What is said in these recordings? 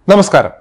നമസ്കാരം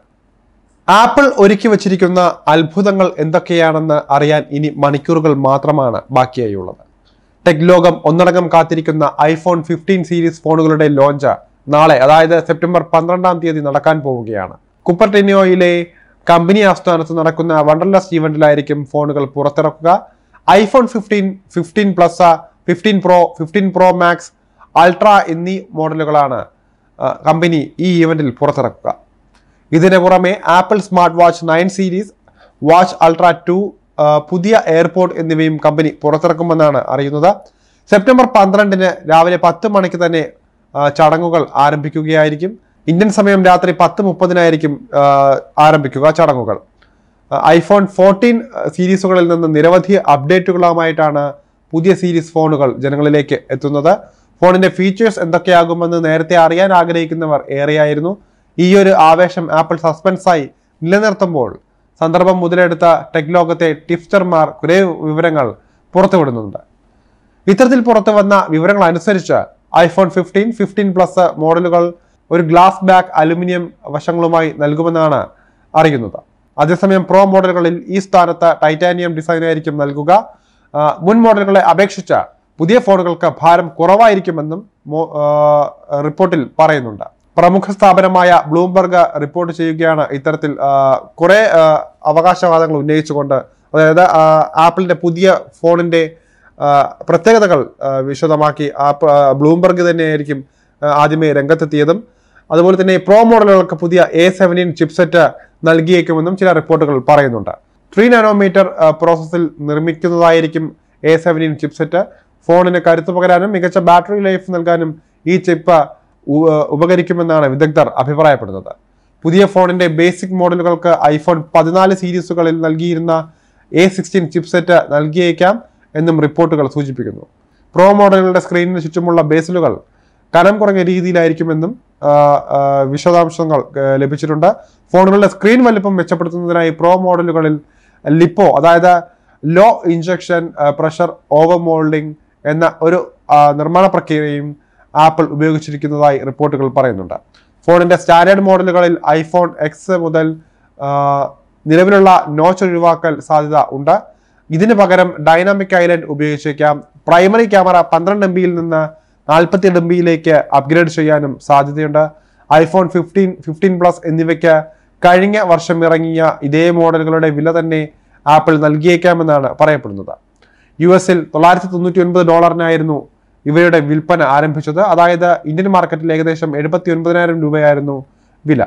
ആപ്പിൾ ഒരുക്കി വച്ചിരിക്കുന്ന അത്ഭുതങ്ങൾ എന്തൊക്കെയാണെന്ന് അറിയാൻ ഇനി മണിക്കൂറുകൾ മാത്രമാണ് ബാക്കിയായുള്ളത് ടെക് ലോകം ഒന്നടങ്കം കാത്തിരിക്കുന്ന ഐഫോൺ ഫിഫ്റ്റീൻ സീരീസ് ഫോണുകളുടെ ലോഞ്ച് നാളെ അതായത് സെപ്റ്റംബർ പന്ത്രണ്ടാം തീയതി നടക്കാൻ പോവുകയാണ് കുപ്പർട്ടിനിയോയിലെ കമ്പനി ആസ്ഥാനത്ത് നടക്കുന്ന വണ്ടർലസ് ഈവന്റിലായിരിക്കും ഫോണുകൾ പുറത്തിറക്കുക iPhone fifteen fifteen plus fifteen pro fifteen pro max ultra എന്നീ മോഡലുകളാണ് ആ, കമ്പനി ഈ ഈവന്റിൽ പുറത്തിറക്കുക ഇതിന് പുറമെ Apple smart watch nine series watch ultra two പുതിയ എയർപോർട്ട് എന്നിവയും കമ്പനി പുറത്തിറക്കുമെന്നാണ് അറിയുന്നത് സെപ്റ്റംബർ പന്ത്രണ്ടിന് രാവിലെ പത്ത് മണിക്ക് തന്നെ ആ, ചടങ്ങുകൾ ആരംഭിക്കുകയായിരിക്കും ഇന്ത്യൻ സമയം രാത്രി പത്ത് മുപ്പതിനായിരിക്കും ആ, ആരംഭിക്കുക ചടങ്ങുകൾ ആ, ഐഫോൺ ഫോർട്ടീൻ സീരീസുകളിൽ നിന്ന് നിരവധി അപ്ഡേറ്റുകളുമായിട്ടാണ് പുതിയ സീരീസ് ഫോണുകൾ ജനങ്ങളിലേക്ക് എത്തുന്നത് ഫോണിന്റെ ഫീച്ചേഴ്സ് എന്തൊക്കെയാകുമെന്ന് നേരത്തെ അറിയാൻ ആഗ്രഹിക്കുന്നവർ ഏറെയായിരുന്നു ഈ ഒരു ആവേശം ആപ്പിൾ സസ്പെൻസായി നിലനിർത്തുമ്പോൾ സന്ദർഭം മുതലെടുത്ത ടെക് ലോകത്തെ ടിപ്സ്റ്റർമാർ കുറെ വിവരങ്ങൾ പുറത്തുവിടുന്നുണ്ട് ഇത്തരത്തിൽ പുറത്തു വന്ന വിവരങ്ങൾ അനുസരിച്ച് ഐഫോൺ ഫിഫ്റ്റീൻ ഫിഫ്റ്റീൻ പ്ലസ് മോഡലുകൾ ഒരു ഗ്ലാസ് ബാക്ക് അലുമിനിയം വശങ്ങളുമായി നൽകുമെന്നാണ് അറിയുന്നത് അതേസമയം പ്രോ മോഡലുകളിൽ ഈ സ്ഥാനത്ത് ടൈറ്റാനിയം ഡിസൈൻ ആയിരിക്കും നൽകുക ആ, മുൻ മോഡലുകളെ അപേക്ഷിച്ച് പുതിയ ഫോണുകൾക്ക് ഭാരം കുറവായിരിക്കുമെന്നും മോ- ആ, റിപ്പോർട്ടിൽ പറയുന്നുണ്ട് പ്രമുഖ സ്ഥാപനമായ ബ്ലൂംബർഗ് റിപ്പോർട്ട് ചെയ്യുകയാണ് ഇത്തരത്തിൽ ആ, കുറെ ആ, അവകാശവാദങ്ങൾ ഉന്നയിച്ചുകൊണ്ട് അതായത് ആ, ആപ്പിളിന്റെ പുതിയ ഫോണിന്റെ ആ, പ്രത്യേകതകൾ ആ, വിശദമാക്കി ആപ്പ് ആ, ബ്ലൂംബർഗ് തന്നെയായിരിക്കും ആ, ആദ്യമേ രംഗത്തെത്തിയതും അതുപോലെ തന്നെ പ്രോ മോഡലുകൾക്ക് പുതിയ എ സെവൻറ്റീൻ ചിപ്സെറ്റ് നൽകിയേക്കുമെന്നും ചില റിപ്പോർട്ടുകൾ പറയുന്നുണ്ട് ത്രീ നാനോമീറ്റർ പ്രോസസ്സിൽ നിർമ്മിക്കുന്നതായിരിക്കും എ സെവൻറ്റീൻ ചിപ്സെറ്റ് ഫോണിന് കരുത്തു പകരാനും മികച്ച ബാറ്ററി ലൈഫ് നൽകാനും ഈ ചിപ്പ് ഉപകരിക്കുമെന്നാണ് വിദഗ്ധർ അഭിപ്രായപ്പെടുന്നത് പുതിയ ഫോണിന്റെ ബേസിക് മോഡലുകൾക്ക് ഐഫോൺ പതിനാല് സീരീസുകളിൽ നൽകിയിരുന്ന എ സിക്സ്റ്റീൻ ചിപ്സെറ്റ് നൽകിയേക്കാം എന്നും റിപ്പോർട്ടുകൾ സൂചിപ്പിക്കുന്നു പ്രോ മോഡലുകളുടെ സ്ക്രീനിന് ചുറ്റുമുള്ള ബേസിലുകൾ കനം കുറഞ്ഞ രീതിയിലായിരിക്കുമെന്നും ആ, ആ, വിശദാംശങ്ങൾ ആ, ലഭിച്ചിട്ടുണ്ട് ഫോണുകളുടെ സ്ക്രീൻ വലിപ്പം മെച്ചപ്പെടുത്തുന്നതിനായി പ്രോ മോഡലുകളിൽ ലിപ്പോ അതായത് low injection pressure over moulding എന്ന ഒരു ആ, നിർമ്മാണ പ്രക്രിയയും ആപ്പിൾ ഉപയോഗിച്ചിരിക്കുന്നതായി റിപ്പോർട്ടുകൾ പറയുന്നുണ്ട് ഫോണിന്റെ സ്റ്റാൻഡേർഡ് മോഡലുകളിൽ ഐഫോൺ എക്സ് മുതൽ ആ, നിലവിലുള്ള നോച്ച് ഒഴിവാക്കൽ സാധ്യത ഉണ്ട് ഇതിന് പകരം ഡൈനാമിക് ഐലൻഡ് ഉപയോഗിച്ചേക്കാം പ്രൈമറി ക്യാമറ പന്ത്രണ്ട് എം ബിയിൽ നിന്ന് നാൽപ്പത്തി എട്ട് എം ബിയിലേക്ക് അപ്ഗ്രേഡ് ചെയ്യാനും സാധ്യതയുണ്ട് ഐഫോൺ ഫിഫ്റ്റീൻ ഫിഫ്റ്റീൻ പ്ലസ് എന്നിവയ്ക്ക് കഴിഞ്ഞ വർഷം ഇറങ്ങിയ ഇതേ മോഡലുകളുടെ വില തന്നെ ആപ്പിൾ നൽകിയേക്കാമെന്നാണ് പറയപ്പെടുന്നത് യു എസിൽ തൊള്ളായിരത്തി തൊണ്ണൂറ്റി ഒൻപത് ഡോളറിനായിരുന്നു ഇവയുടെ വിൽപ്പന ആരംഭിച്ചത് അതായത് ഇന്ത്യൻ മാർക്കറ്റിൽ ഏകദേശം എഴുപത്തി ഒൻപതിനായിരം രൂപയായിരുന്നു വില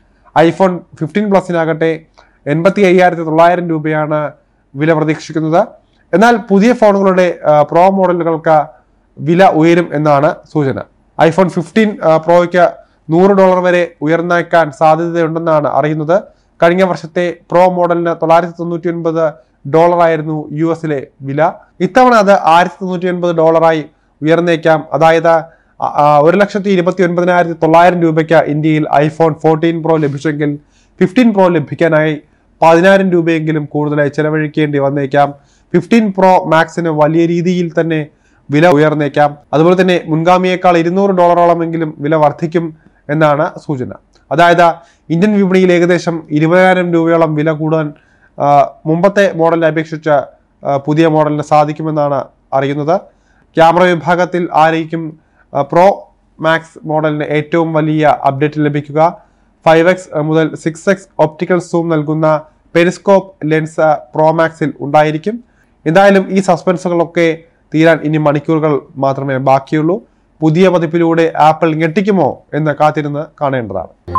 ഐഫോൺ ഫിഫ്റ്റീൻ പ്ലസിനാകട്ടെ എൺപത്തി അയ്യായിരത്തി തൊള്ളായിരം രൂപയാണ് വില പ്രതീക്ഷിക്കുന്നത് എന്നാൽ പുതിയ ഫോണുകളുടെ ആ, പ്രോ മോഡലുകൾക്ക് വില ഉയരും എന്നാണ് സൂചന ഐഫോൺ ഫിഫ്റ്റീൻ പ്രോയ്ക്ക് നൂറ് ഡോളർ വരെ ഉയർന്നേക്കാൻ സാധ്യതയുണ്ടെന്നാണ് അറിയുന്നത് കഴിഞ്ഞ വർഷത്തെ പ്രോ മോഡലിന് തൊള്ളായിരത്തി തൊണ്ണൂറ്റി ഒൻപത് ഡോളറായിരുന്നു യു എസിലെ വില ഇത്തവണ അത് ആയിരത്തി തൊണ്ണൂറ്റി ഒൻപത് ഡോളറായി ഉയർന്നേക്കാം അതായത് ആ, ആ, ഒരു ലക്ഷത്തി ഇരുപത്തി ഒൻപതിനായിരത്തി തൊള്ളായിരം രൂപയ്ക്ക് ഇന്ത്യയിൽ ഐഫോൺ ഫോർട്ടീൻ പ്രോ ലഭിച്ചെങ്കിൽ ഫിഫ്റ്റീൻ പ്രോ ലഭിക്കാനായി പതിനായിരം രൂപയെങ്കിലും കൂടുതലായി ചെലവഴിക്കേണ്ടി വന്നേക്കാം ഫിഫ്റ്റീൻ പ്രോ മാക്സിന് വലിയ രീതിയിൽ തന്നെ വില ഉയർന്നേക്കാം അതുപോലെ തന്നെ മുൻഗാമിയേക്കാൾ ഇരുന്നൂറ് ഡോളറോളമെങ്കിലും വില വർദ്ധിക്കും എന്നാണ് സൂചന അതായത് ഇന്ത്യൻ വിപണിയിൽ ഏകദേശം ഇരുപതിനായിരം രൂപയോളം വില കൂടാൻ ആ, മുമ്പത്തെ മോഡലിനെ അപേക്ഷിച്ച് ആ, പുതിയ മോഡലിന് സാധിക്കുമെന്നാണ് അറിയുന്നത് ക്യാമറ വിഭാഗത്തിൽ ആയിരിക്കും ആ, പ്രോ മാക്സ് മോഡലിന് ഏറ്റവും വലിയ അപ്ഡേറ്റ് ലഭിക്കുക ഫൈവ് എക്സ് മുതൽ സിക്സ് എക്സ് ഒപ്റ്റിക്കൽ സൂം നൽകുന്ന പെരിസ്കോപ്പ് ലെൻസ് പ്രോ മാക്സിൽ ഉണ്ടായിരിക്കും എന്തായാലും ഈ സസ്പെൻസുകളൊക്കെ തീരാൻ ഇനി മണിക്കൂറുകൾ മാത്രമേ ബാക്കിയുള്ളൂ പുതിയ പതിപ്പിലൂടെ ആപ്പിൾ ഞെട്ടിക്കുമോ എന്ന് കാത്തിരുന്ന് കാണേണ്ടതാണ്